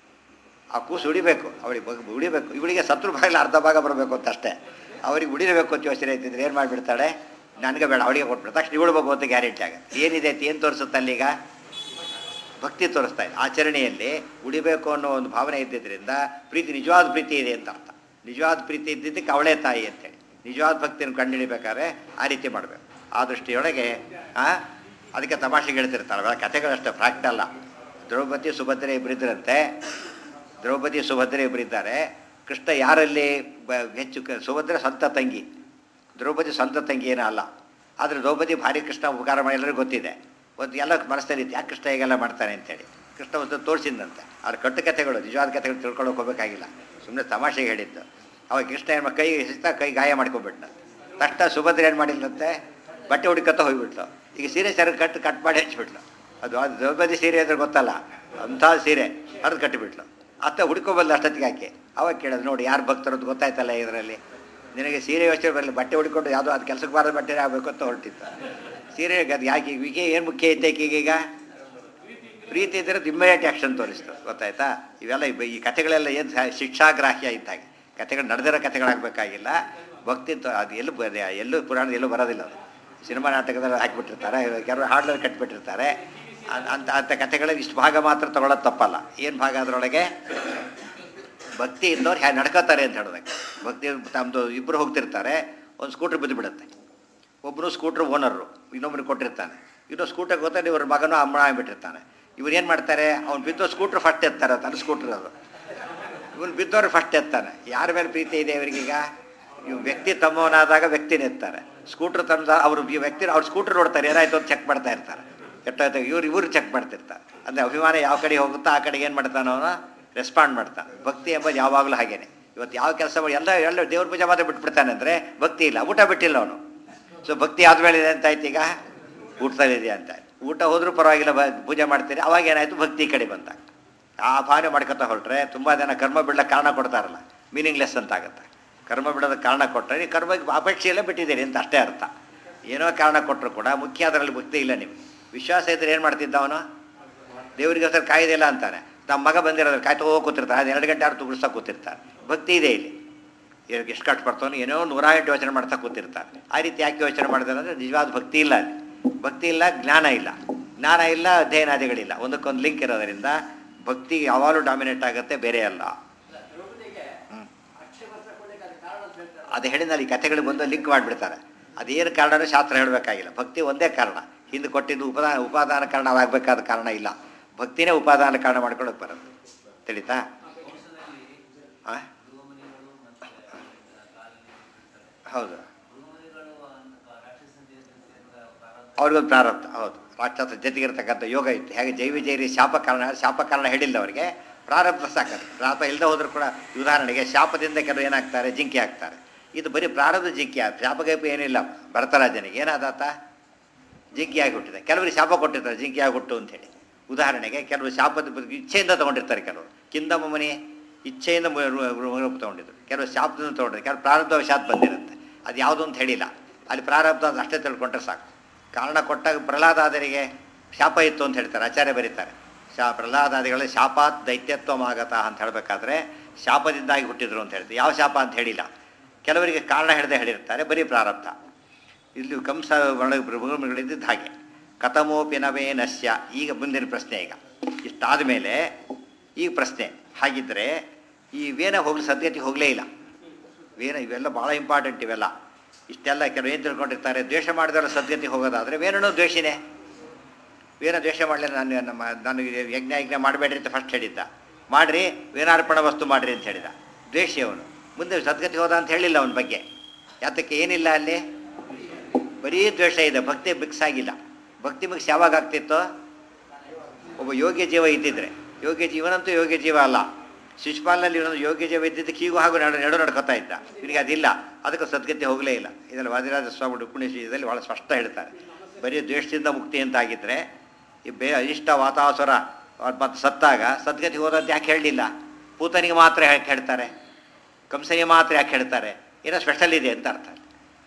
[SPEAKER 1] ಆ ಕೂಸು ಉಳಿಬೇಕು ಅವಳಿಗೆ ಬಗ್ ಉಳಿಬೇಕು ಇವಳಿಗೆ ಸತ್ರು ಭಾಗದಲ್ಲಿ ಅರ್ಧ ಭಾಗ ಬರಬೇಕು ಅಂತ ಅಷ್ಟೇ ಅವ್ರಿಗೆ ಉಳಿಬೇಕು ಅಂತ ಯೋಚನೆ ಐತಿದ್ರೆ ಏನು ಮಾಡಿಬಿಡ್ತಾಳೆ ನನಗೆ ಬೇಡ ಅವಳಿಗೆ ಕೊಟ್ಬಿಡ್ತಾರೆ ತಕ್ಷಣ ಇವಳು ಬೇಕು ಅಂತ ಗ್ಯಾರಂಟಿ ಆಗುತ್ತೆ ಏನಿದೆ ಅಂತ ಏನು ತೋರಿಸುತ್ತೆ ಅಲ್ಲೀಗ ಭಕ್ತಿ ತೋರಿಸ್ತಾ ಇದೆ ಆಚರಣೆಯಲ್ಲಿ ಉಳಿಬೇಕು ಅನ್ನೋ ಒಂದು ಭಾವನೆ ಇದ್ದಿದ್ದರಿಂದ ಪ್ರೀತಿ ನಿಜವಾದ ಪ್ರೀತಿ ಇದೆ ಅಂತ ಅರ್ಥ ನಿಜವಾದ ಪ್ರೀತಿ ಇದ್ದಿದ್ದಕ್ಕೆ ಅವಳೇ ತಾಯಿ ಅಂತೇಳಿ ನಿಜವಾದ ಭಕ್ತಿಯನ್ನು ಕಂಡುಹಿಡಿಬೇಕಾದ್ರೆ ಆ ರೀತಿ ಮಾಡಬೇಕು ಆ ದೃಷ್ಟಿಯೊಳಗೆ ಆ, ಅದಕ್ಕೆ ತಮಾಷೆಗೆ ಹೇಳ್ತಿರ್ತಾರೆ ಅವೆಲ್ಲ ಕಥೆಗಳಷ್ಟೇ ಫ್ಯಾಕ್ಟ್ ಅಲ್ಲ ದ್ರೌಪದಿ ಸುಭದ್ರೆ ಇಬ್ಬರಿದ್ದರಂತೆ ದ್ರೌಪದಿ ಸುಭದ್ರೆ ಇಬ್ಬರಿದ್ದಾರೆ ಕೃಷ್ಣ ಯಾರಲ್ಲಿ ಬ- ಹೆಚ್ಚು ಕ- ಸುಭದ್ರೆ ಸ್ವಂತ ತಂಗಿ ದ್ರೌಪದಿ ಸ್ವಂತ ತಂಗಿ ಏನೂ ಅಲ್ಲ ಆದರೆ ದ್ರೌಪದಿ ಭಾರಿ ಕೃಷ್ಣ ಉಪಕಾರ ಮಾಡಿ ಎಲ್ಲರಿಗೂ ಗೊತ್ತಿದೆ ಒಂದು ಎಲ್ಲ ಮನಸ್ಸಲ್ಲಿ ಯಾಕೆ ಕೃಷ್ಣ ಹೇಗೆಲ್ಲ ಮಾಡ್ತಾನೆ ಅಂತೇಳಿ ಕೃಷ್ಣ ಒಂದು ತೋರಿಸಿದಂತೆ ಅವ್ರ ಕಟ್ಟು ಕಥೆಗಳು ನಿಜವಾದ ಕಥೆಗಳು ತಿಳ್ಕೊಳ್ಳೋಕೆ ಹೋಗಬೇಕಾಗಿಲ್ಲ ಸುಮ್ಮನೆ ತಮಾಷೆಗೆ ಹೇಳಿದ್ದು ಅವಾಗ ಕೃಷ್ಣ ಏನು ಕೈ ಎಸಿತಾ ಕೈ ಗಾಯ ಮಾಡ್ಕೊಬಿಟ್ಟ ತಕ್ಷಣ ಸುಭದ್ರೆ ಏನು ಮಾಡಿಲ್ಲಂತೆ ಬಟ್ಟೆ ಹುಡುಕತ್ತ ಹೋಗ್ಬಿಟ್ಲು ಈಗ ಸೀರೆ ಸರ್ ಕಟ್ ಕಟ್ ಮಾಡಿ ಹಚ್ಬಿಟ್ಲು ಅದು ಅದು ದ್ರೌಪದಿ ಸೀರೆ ಅಂದ್ರೆ ಗೊತ್ತಲ್ಲ ಅಂಥ ಸೀರೆ ಹರಿದು ಕಟ್ಟಿಬಿಟ್ಲು ಅತ್ತ ಹುಡ್ಕೊಬಲ್ಲ ಅಷ್ಟೊತ್ತಿಗೆ ಹಾಕಿ ಅವಾಗ ಕೇಳೋದು ನೋಡಿ ಯಾರು ಭಕ್ತರು ಅಂತ ಗೊತ್ತಾಯ್ತಲ್ಲ ಇದರಲ್ಲಿ ನಿನಗೆ ಸೀರೆ ಯೋಚನೆ ಬರಲಿ ಬಟ್ಟೆ ಹುಡ್ಕೊಂಡು ಯಾವುದೋ ಅದು ಕೆಲಸಕ್ಕೆ ಬಾರದ ಬಟ್ಟೆ ಆಗಬೇಕು ಅಂತ ಹೊರಟಿತ್ತು ಸೀರೆ ಅದು ಯಾಕೆ ಈಗ ಏನು ಮುಖ್ಯ ಐತೆ ಈಗ ಪ್ರೀತಿ ಇದ್ದರೆ ಇಮ್ಮಿಡಿಯೇಟ್ ಆ್ಯಕ್ಷನ್ ತೋರಿಸ್ತು ಗೊತ್ತಾಯ್ತಾ ಇವೆಲ್ಲ ಈ- ಈ ಕಥೆಗಳೆಲ್ಲ ಏನು ಶಿಕ್ಷಾಗ್ರಾಹ್ಯ ಇದ್ದಾಗೆ ಕಥೆಗಳು ನಡೆದಿರೋ ಕಥೆಗಳಾಗಬೇಕಾಗಿಲ್ಲ ಭಕ್ತಿ ತೋ- ಅದು ಎಲ್ಲೂ ಬರ ಎಲ್ಲೂ ಪುರಾಣದ ಎಲ್ಲೂ ಬರೋದಿಲ್ಲ ಅದು ಸಿನಿಮಾ ನಾಟಕದಲ್ಲಿ ಹಾಕಿಬಿಟ್ಟಿರ್ತಾರೆ ಕೆಲವರು ಹಾಡ್ಲಲ್ಲಿ ಕಟ್ಟಿಬಿಟ್ಟಿರ್ತಾರೆ ಅ- ಅಂತ ಅಂಥ ಕಥೆಗಳಲ್ಲಿ ಇಷ್ಟು ಭಾಗ ಮಾತ್ರ ತಗೊಳ್ಳೋದು ತಪ್ಪಲ್ಲ ಏನು ಭಾಗ ಅದರೊಳಗೆ ಭಕ್ತಿ ಇದ್ದವ್ರು ಹ್ಯಾ ನಡ್ಕೋತಾರೆ ಅಂತ ಹೇಳೋದಕ್ಕೆ ಭಕ್ತಿ ತಮ್ಮದು ಇಬ್ಬರು ಹೋಗ್ತಿರ್ತಾರೆ ಒಂದು ಸ್ಕೂಟ್ರ್ ಬಿದ್ದು ಬಿಡುತ್ತೆ ಒಬ್ಬನು ಸ್ಕೂಟ್ರ್ ಓನರು ಇನ್ನೊಬ್ಬನಿಗೆ ಕೊಟ್ಟಿರ್ತಾನೆ ಇನ್ನೊಂದು ಸ್ಕೂಟರ್ ಗೊತ್ತಾನೆ ಇವ್ರ ಮಗನೂ ಅಮ್ಮನ ಆಗಿಬಿಟ್ಟಿರ್ತಾನೆ ಇವ್ರು ಏನು ಮಾಡ್ತಾರೆ ಅವ್ನು ಬಿದ್ದು ಸ್ಕೂಟ್ರ್ ಫಸ್ಟ್ ಎತ್ತಾರೆ ತನ್ನ ಸ್ಕೂಟ್ರ್ ಅದು ಇವನು ಬಿದ್ದವ್ರು ಫಸ್ಟ್ ಎತ್ತಾನೆ ಯಾರ ಮೇಲೆ ಪ್ರೀತಿ ಇದೆ ಇವರಿಗೀಗ ಇವ್ ವ್ಯಕ್ತಿ ತಮ್ಮವನಾದಾಗ ವ್ಯಕ್ತಿನ ಎತ್ತಾರೆ ಸ್ಕೂಟ್ರ್ ತಂದ ಅವರು ಈ ವ್ಯಕ್ತಿ ಅವ್ರು ಸ್ಕೂಟ್ರ್ ನೋಡ್ತಾರೆ ಏನಾಯ್ತು ಅಂತ ಚೆಕ್ ಮಾಡ್ತಾ ಇರ್ತಾರೆ ಎಷ್ಟಾಯ್ತು ಇವ್ರು ಇವ್ರು ಚೆಕ್ ಮಾಡ್ತಿರ್ತಾರೆ ಅಂದರೆ ಅಭಿಮಾನ ಯಾವ ಕಡೆ ಹೋಗುತ್ತೋ ಆ ಕಡೆಗೆ ಏನು ಮಾಡ್ತಾನೆ ಅವನು ರೆಸ್ಪಾಂಡ್ ಮಾಡ್ತಾನೆ ಭಕ್ತಿ ಎಂಬುದು ಯಾವಾಗಲೂ ಹಾಗೇನೆ ಇವತ್ತು ಯಾವ ಕೆಲಸ ಮಾಡಿ ಎಲ್ಲ ಎಲ್ಲ ದೇವ್ರ ಪೂಜೆ ಮಾತ್ರ ಬಿಟ್ಬಿಡ್ತಾನೆ ಅಂದರೆ ಭಕ್ತಿ ಇಲ್ಲ ಊಟ ಬಿಟ್ಟಿಲ್ಲ ಅವನು ಸೊ ಭಕ್ತಿ ಆದಮೇಲೆ ಇದೆ ಅಂತ ಆಯ್ತು ಈಗ ಊಟದಲ್ಲಿದೆ ಅಂತ ಆಯ್ತು ಊಟ ಹೋದ್ರೂ ಪರವಾಗಿಲ್ಲ ಬ ಪೂಜೆ ಮಾಡ್ತೀರಿ ಅವಾಗ ಏನಾಯಿತು ಭಕ್ತಿ ಕಡೆ ಬಂದಾಗ ಆ ಭಾವನೆ ಮಾಡ್ಕೊತಾ ಹೊರಟ್ರೆ ತುಂಬ ಜನ ಕರ್ಮ ಬಿಡ್ಲಿಕ್ಕೆ ಕಾರಣ ಕೊಡ್ತಾರಲ್ಲ ಮೀನಿಂಗ್ಲೆಸ್ ಅಂತ ಆಗುತ್ತೆ ಕರ್ಮ ಬಿಡೋದಕ್ಕೆ ಕಾರಣ ಕೊಟ್ಟರೆ ನೀವು ಕರ್ಮಕ್ಕೆ ಅಪೇಕ್ಷೆಯಲ್ಲೇ ಬಿಟ್ಟಿದ್ದೀರಿ ಅಂತ ಅಷ್ಟೇ ಅರ್ಥ ಏನೋ ಕಾರಣ ಕೊಟ್ಟರು ಕೂಡ ಮುಖ್ಯ ಅದರಲ್ಲಿ ಭಕ್ತಿ ಇಲ್ಲ ನಿಮಗೆ ವಿಶ್ವಾಸ ಇದ್ರೆ ಏನು ಮಾಡ್ತಿದ್ದ ಅವನು ದೇವರಿಗೆ ಹೆಸರು ಕಾಯ್ದಿಲ್ಲ ಅಂತಾನೆ ನಮ್ಮ ಮಗ ಬಂದಿರೋದ್ರೆ ಕಾಯ್ತಾ ಹೋಗಿ ಕೂತಿರ್ತಾರೆ ಅದು ಎರಡು ಗಂಟೆ ಆರು ತುಗಿಸ್ತಾ ಕೂತಿರ್ತಾರೆ ಭಕ್ತಿ ಇದೆ ಇಲ್ಲಿ ಇವ್ರಿಗೆ ಎಷ್ಟು ಕಷ್ಟಪಡ್ತಾನೆ ಏನೋ ನೂರ ಎಂಟು ಯೋಚನೆ ಮಾಡ್ತಾ ಕೂತಿರ್ತಾರೆ ಆ ರೀತಿ ಯಾಕೆ ಯೋಚನೆ ಮಾಡಿದ್ರೆ ಅಂದರೆ ನಿಜವಾದ ಭಕ್ತಿ ಇಲ್ಲ ಅಲ್ಲಿ ಭಕ್ತಿ ಇಲ್ಲ ಜ್ಞಾನ ಇಲ್ಲ ಜ್ಞಾನ ಇಲ್ಲ ಅಧ್ಯಯನಾದಿಗಳಿಲ್ಲ ಒಂದಕ್ಕೊಂದು ಲಿಂಕ್ ಇರೋದರಿಂದ ಭಕ್ತಿ ಯಾವಾಗಲೂ ಡಾಮಿನೇಟ್ ಆಗುತ್ತೆ ಬೇರೆ ಅಲ್ಲ ಹ್ಮ್. ಅದು ಹೇಳಿದಲ್ಲಿ ಈ ಕಥೆಗಳಿಗೆ ಬಂದು ಲಿಂಕ್ ಮಾಡಿಬಿಡ್ತಾರೆ ಅದೇನು ಕಾರಣನೂ ಶಾಸ್ತ್ರ ಹೇಳಬೇಕಾಗಿಲ್ಲ ಭಕ್ತಿ ಒಂದೇ ಕಾರಣ ಹಿಂದೆ ಕೊಟ್ಟಿದ್ದು ಉಪದಾನ ಉಪಾದಾನ ಕಾರಣವಾಗಬೇಕಾದ ಕಾರಣ ಇಲ್ಲ ಭಕ್ತಿನೇ ಉಪಾದಾನ ಕಾರಣ ಮಾಡ್ಕೊಳ್ಳೋಕೆ ಬರುತ್ತೆ ತಿಳಿತಾ ಆ? ಹೌದು ಅವ್ರಿಗೊಂದು ಪ್ರಾರಬ್ಧ ಹೌದು ರಾಕ್ಷಸ ಜೊತೆಗಿರ್ತಕ್ಕಂಥ ಯೋಗ ಇತ್ತು ಹೇಗೆ ಜೈವಿ ಜೈರಿ ಶಾಪ ಕಾರಣ ಶಾಪ ಕಾರಣ ಹೇಳಿಲ್ಲ ಅವರಿಗೆ ಪ್ರಾರಬ್ಧ ಸಾಕದು ಶಾಪ ಇಲ್ಲದೆ ಹೋದರೂ ಕೂಡ ಉದಾಹರಣೆಗೆ ಶಾಪದಿಂದ ಕೆಲವರು ಏನಾಗ್ತಾರೆ ಜಿಂಕಿ ಆಗ್ತಾರೆ ಇದು ಬರೀ ಪ್ರಾರಬ್ಧ ಜಿಂಕಿ ಆಗ ಶಾಪಗೈಪ ಏನಿಲ್ಲ ಭರತರಾಜನಿಗೆ ಏನಾದಾತ ಜಿಂಕಿ ಆಗಿಬಿಟ್ಟಿದೆ ಕೆಲವರಿಗೆ ಶಾಪ ಕೊಟ್ಟಿರ್ತಾರೆ ಜಿಂಕಿ ಆಗಿಬಿಟ್ಟು ಅಂತೇಳಿ ಉದಾಹರಣೆಗೆ ಕೆಲವರು ಶಾಪದ ಬದಲು ಇಚ್ಛೆಯಿಂದ ತೊಗೊಂಡಿರ್ತಾರೆ ಕೆಲವರು ಕಿಂದಮ್ಮ ಮನೆ ಇಚ್ಛೆಯಿಂದ ಮು- ರು- ರು- ರೂಪ ತೊಗೊಂಡಿದ್ರು ಕೆಲವರು ಶಾಪದಿಂದ ತೊಗೊಂಡಿದ್ರು ಕೆಲವರು ಪ್ರಾರಬ್ಧವಶಾತ್ ಬಂದಿರುತ್ತೆ ಅದು ಯಾವುದು ಅಂತ ಹೇಳಿಲ್ಲ ಅಲ್ಲಿ ಪ್ರಾರಬ್ಧ ಅಂತ ಅಷ್ಟೇ ತಿಳ್ಕೊಂಡ್ರೆ ಸಾಕು ಕಾರಣ ಕೊಟ್ಟಾಗ ಪ್ರಹ್ಲಾದಾದರಿಗೆ ಶಾಪ ಇತ್ತು ಅಂತ ಹೇಳ್ತಾರೆ ಆಚಾರ್ಯ ಬರೀತಾರೆ ಶಾ ಪ್ರಹ್ಲಾದಾದಿಗಳ ಶಾಪಾತ್ ದೈತ್ಯತ್ವಮಾಗತ ಅಂತ ಹೇಳಬೇಕಾದ್ರೆ ಶಾಪದಿಂದಾಗಿ ಹುಟ್ಟಿದ್ರು ಅಂತ ಹೇಳ್ತಾರೆ ಯಾವ ಶಾಪ ಅಂತ ಹೇಳಿಲ್ಲ ಕೆಲವರಿಗೆ ಕಾರಣ ಹೇಳದೆ ಹೇಳಿರ್ತಾರೆ ಬರೀ ಪ್ರಾರಬ್ಧ ಇಲ್ಲಿ ಕಂಸ ಮೃಗಗಳಿದ್ದ ಹಾಗೆ ಕಥಮೋಪಿನವೇ ನಶ್ಯ ಈಗ ಮುಂದಿನ ಪ್ರಶ್ನೆ ಈಗ ಇಷ್ಟಾದ ಮೇಲೆ ಈಗ ಪ್ರಶ್ನೆ ಹಾಗಿದ್ದರೆ ಈ ವೇನ ಹೋಗ್ಲಿ ಸದ್ಯತೆ ಹೋಗಲೇ ಇಲ್ಲ ವೇನ ಇವೆಲ್ಲ ಭಾಳ ಇಂಪಾರ್ಟೆಂಟ್ ಇವೆಲ್ಲ ಇಷ್ಟೆಲ್ಲ ಕೆಲವು ಏನು ತಿಳ್ಕೊಂಡಿರ್ತಾರೆ ದ್ವೇಷ ಮಾಡಿದವರು ಸದ್ಗತಿ ಹೋಗೋದಾದರೆ ವೇಣು ದ್ವೇಷಿನೇ ವೇನ ದ್ವೇಷ ಮಾಡಲಿ ನಾನು ನಮ್ಮ ನನಗೆ ಯಜ್ಞ ಯಜ್ಞ ಮಾಡಬೇಡ್ರಿ ಅಂತ ಫಸ್ಟ್ ಹೇಳಿದ್ದ ಮಾಡಿರಿ ವೇನಾರ್ಪಣ ವಸ್ತು ಮಾಡಿರಿ ಅಂತ ಹೇಳಿದ ದ್ವೇಷಿ ಅವನು ಮುಂದೆ ಸದ್ಗತಿ ಹೋದ ಅಂತ ಹೇಳಿಲ್ಲ ಅವನ ಬಗ್ಗೆ ಯಾತಕ್ಕೆ ಏನಿಲ್ಲ ಅಲ್ಲಿ ಬರೀ ದ್ವೇಷ ಇದೆ ಭಕ್ತಿ ಮಿಕ್ಸ್ ಆಗಿಲ್ಲ ಭಕ್ತಿ ಮಿಕ್ಸ್ ಯಾವಾಗ ಆಗ್ತಿತ್ತು ಒಬ್ಬ ಯೋಗ್ಯ ಜೀವ ಇದ್ದಿದ್ರೆ ಯೋಗ್ಯ ಜೀವನಂತೂ ಯೋಗ್ಯ ಜೀವ ಅಲ್ಲ ಶಿಶುಪಾಲನಲ್ಲಿ ಇವನೊಂದು ಯೋಗ್ಯ ಜೀವ ಇದ್ದಿದ್ದಕ್ಕೆ ಹೀಗೂ ಹಾಗೂ ನಡು ನಡು ನಡ್ಕೊತಾ ಇದ್ದ ಇವನಿಗೆ ಅದಿಲ್ಲ ಅದಕ್ಕೆ ಸದ್ಗತಿ ಹೋಗಲೇ ಇಲ್ಲ ಇದರಲ್ಲಿ ವಾದಿರಾಜ ಸ್ವಾಮಿ ರುಕ್ಮಿಣೀಶ್ವರದಲ್ಲಿ ಭಾಳ ಸ್ಪಷ್ಟ ಹೇಳ್ತಾರೆ ಬರೀ ದ್ವೇಷದಿಂದ ಮುಕ್ತಿ ಅಂತ ಆಗಿದ್ದರೆ ಈ ಬೇ ಅನಿಷ್ಟ ವಾತಾಸುರ ಮತ್ತು ಸತ್ತಾಗ ಸದ್ಗತಿ ಹೋದಂತ ಯಾಕೆ ಹೇಳಲಿಲ್ಲ ಪೂತನಿಗೆ ಮಾತ್ರ ಯಾಕೆ ಹೇಳ್ತಾರೆ ಕಂಸನಿಗೆ ಮಾತ್ರ ಯಾಕೆ ಹೇಳ್ತಾರೆ ಏನೋ ಸ್ಪೆಷಲ್ ಇದೆ ಅಂತ ಅರ್ಥ